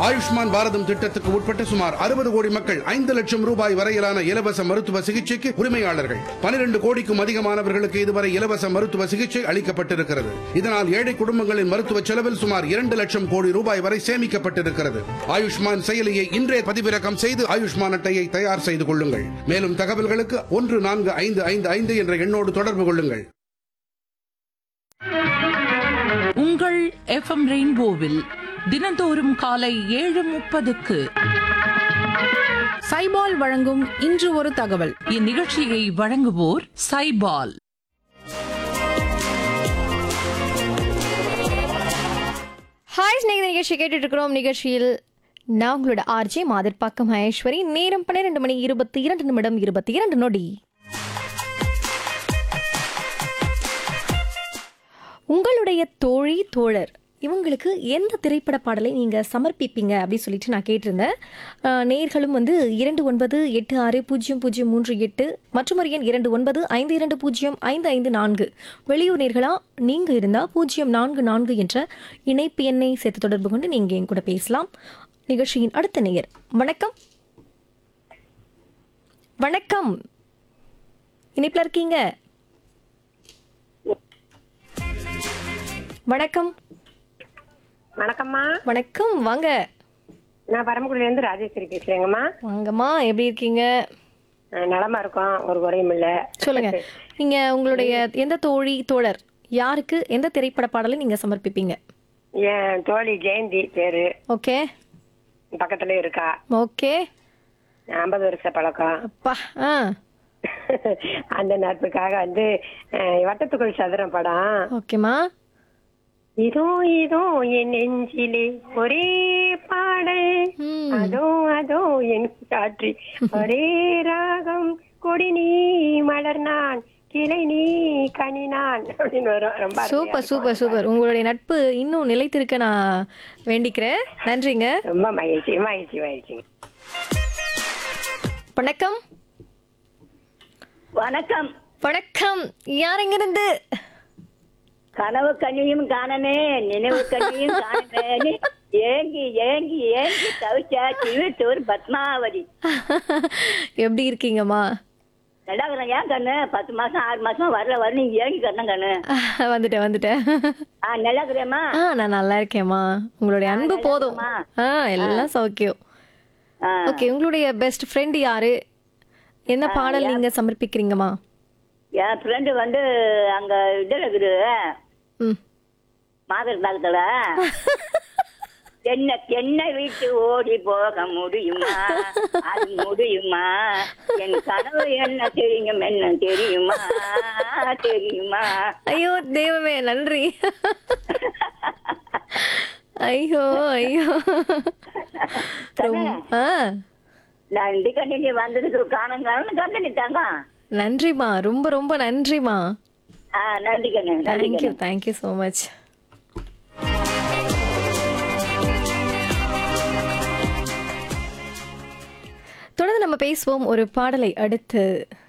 ஆயுஷ்மான் பாரதம் திட்டத்துக்கு உட்பட்ட சுமார் அறுபது கோடி மக்கள் ஐந்து லட்சம் ரூபாய் வரையிலான இலவச மருத்துவ சிகிச்சைக்கு உரிமையாளர்கள் பனிரெண்டு கோடிக்கும் அதிகமானவர்களுக்கு இதுவரை இலவச மருத்துவ சிகிச்சை அளிக்கப்பட்டிருக்கிறது இதனால் ஏழை குடும்பங்களின் மருத்துவ செலவில் சுமார் இரண்டு லட்சம் கோடி ரூபாய் வரை சேமிக்கப்பட்டிருக்கிறது ஆயுஷ்மான் செயலியை இன்றே பதிவிறக்கம் செய்து ஆயுஷ்மான் அட்டையை தயார் செய்து கொள்ளுங்கள் மேலும் தகவல்களுக்கு ஒன்று நான்கு ஐந்து ஐந்து ஐந்து என்ற எண்ணோடு தொடர்பு கொள்ளுங்கள் உங்கள் எஃப்எம் ரெயின்போவில் தினந்தோறும் காலை ஏழு முப்பதுக்கு சைபால் வழங்கும் இன்று ஒரு தகவல் இந்நிகழ்ச்சியை வழங்குவோர் சைபால் ஹாய் ஸ்நேகித நிகழ்ச்சி கேட்டுட்டு இருக்கிறோம் நிகழ்ச்சியில் நான் உங்களோட ஆர்ஜே மாதர் பக்கம் மகேஸ்வரி நேரம் பன்னிரெண்டு மணி இருபத்தி இரண்டு நிமிடம் இருபத்தி இரண்டு நொடி உங்களுடைய தோழி தோழர் இவங்களுக்கு எந்த திரைப்பட பாடலை நீங்கள் சமர்ப்பிப்பீங்க அப்படின்னு சொல்லிட்டு நான் கேட்டிருந்தேன் அஹ், நேயர்களும் வந்து இரண்டு ஒன்பது எட்டு ஆறு பூஜ்ஜியம் பூஜ்ஜியம் மூன்று எட்டு மற்றும் ஒரு எண் இரண்டு ஒன்பது ஐந்து இரண்டு பூஜ்ஜியம் ஐந்து ஐந்து நான்கு வெளியூர் நேர்களா நீங்கள் இருந்தால் பூஜ்ஜியம் நான்கு நான்கு என்ற இணைப்பு எண்ணை சேர்த்து தொடர்பு கொண்டு நீங்கள் என் கூட பேசலாம் நிகழ்ச்சியின் அடுத்த நேயர் வணக்கம் வணக்கம் இணைப்பில் இருக்கீங்க வணக்கம் வணக்கம்மா வணக்கம் வாங்க நான் பரமக்குடியில இருந்து ராஜேஸ்வரி பேசுறேங்கம்மா வாங்கம்மா எப்படி இருக்கீங்க அஹ் நலமா இருக்கோம் ஒரு குறையும் இல்ல சொல்லுங்க நீங்க உங்களுடைய எந்த தோழி தோழர் யாருக்கு எந்த திரைப்பட பாடலை நீங்க சமர்ப்பிப்பீங்க என் தோழி ஜெயந்தி பேரு ஓகே பக்கத்துல இருக்கா ஓகே ஐம்பது வருஷ பழக்கம் அப்பா ஆ அந்த நட்புக்காக வந்து அஹ், வட்டத்துக்குள் சதுரம் படம் ஓகேம்மா இதோ இதோ என் நெஞ்சிலே ஒரே பாடல் ம். அதோ அதோ என் காற்றி ஒரே ராகம் கொடி நீ மலர் நான் கிளை நீ கனி நான் அப்படின்னு வரும் ரொம்ப அருமையா சூப்பர் இருக்கும். சூப்பர் சூப்பர் உங்களுடைய நட்பு இன்னும் நிலைத்திருக்க நான் வேண்டிக்கிறேன் நன்றிங்க ரொம்ப மகிழ்ச்சி மகிழ்ச்சி மகிழ்ச்சி வணக்கம் வணக்கம் வணக்கம் யார் இருந்து கனவு கண்ணியும் காணனே நினைவு கண்ணியும் காணனே ஏங்கி ஏங்கி ஏங்கி தவிச்சா திருத்தூர் பத்மாவதி எப்படி இருக்கீங்கம்மா நல்லா இருக்கிறேன் ஏன் கண்ணு பத்து மாசம் ஆறு மாசம் வரல வர நீ ஏங்கி கண்ணம் கண்ணு வந்துட்டேன் வந்துட்டேன் ஆ நல்லா இருக்கிறேம்மா ஆ நான் நல்லா இருக்கேம்மா உங்களுடைய அன்பு போதும் இருக்கேம்மா. ஆ எல்லாம் சௌக்கியம் ஆ, ஓகே உங்களுடைய பெஸ்ட் ஃப்ரெண்ட் யாரு என்ன பாடல் நீங்க சமர்ப்பிக்கிறீங்கம்மா என் ஃப்ரெண்டு வந்து அங்க இதுல இருக்குது ம் மாதர் தாக்கத்துல என்ன என்ன வீட்டு ஓடி போக முடியுமா அது முடியுமா என் கனவு என்ன தெரியும் என்ன தெரியுமா தெரியுமா ஐயோ தெய்வமே நன்றி ஐயோ ஐயோ ரொம்ப- ஆ நான் இந்த கண்டி வந்ததுக்கு காணும் காணும் கண்ணி தாங்க நன்றிம்மா ரொம்ப ரொம்ப நன்றிம்மா ஆ நன்றி கண்ணு நன்றி தேங்க்யூ கண்ணு தேங்க்யூ ஸோ மச் தொடர்ந்து நம்ம பேசுவோம் ஒரு பாடலை அடுத்து